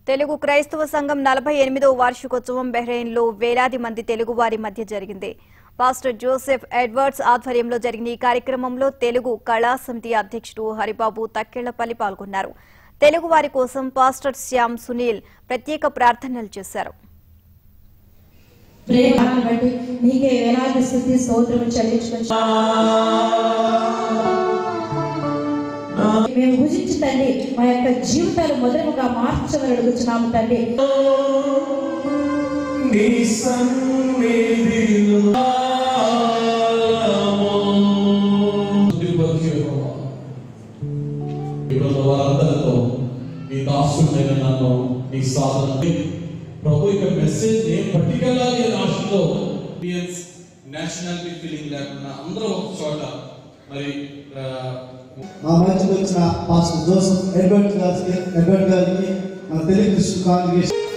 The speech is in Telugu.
తెలుగు క్రైస్తవ సంఘం నలభై ఎనిమిదవ వార్షికోత్సవం బహ్రెయిన్లో వేలాది మంది తెలుగువారి మధ్య జరిగింది పాస్టర్ జోసెఫ్ ఎడ్వర్డ్స్ ఆధ్వర్యంలో జరిగిన ఈ కార్యక్రమంలో తెలుగు కళా సమితి అధ్యక్షుడు హరిబాబు తక్కెళ్లపల్లి పాల్గొన్నారు తెలుగువారి కోసం పాస్టర్ శ్యామ్ సునీల్ ప్రత్యేక ప్రార్థనలు చేశారు ప్రేమను బట్టి నీకే వేలాది స్థుతి స్తోత్రం చెల్లించవచ్చు మేము భుజించి తండ్రి మా యొక్క జీవితాలు మొదలుగా మార్చమని అడుగుతున్నాము తండ్రి నీ సన్నిధిలో స్థుతిపరచు యెహోవా. ఈరోజు వారందరితో నీ దాసుడైన నన్ను నీ సాధన ప్రభు యొక్క మెసేజ్ ఏం పట్టుకెళ్ళాలి అనే ఆశతో ఇండియన్స్ నేషనాలిటీ ఫీలింగ్ లేకుండా అందరూ ఒక చోట మరి ఆ, మా మధ్యకు వచ్చిన పాస్టర్ జోసెఫ్ ఎడ్వర్డ్ గారికి ఎడ్వర్డ్ గారికి మన తెలుగు కాంగ్రెస్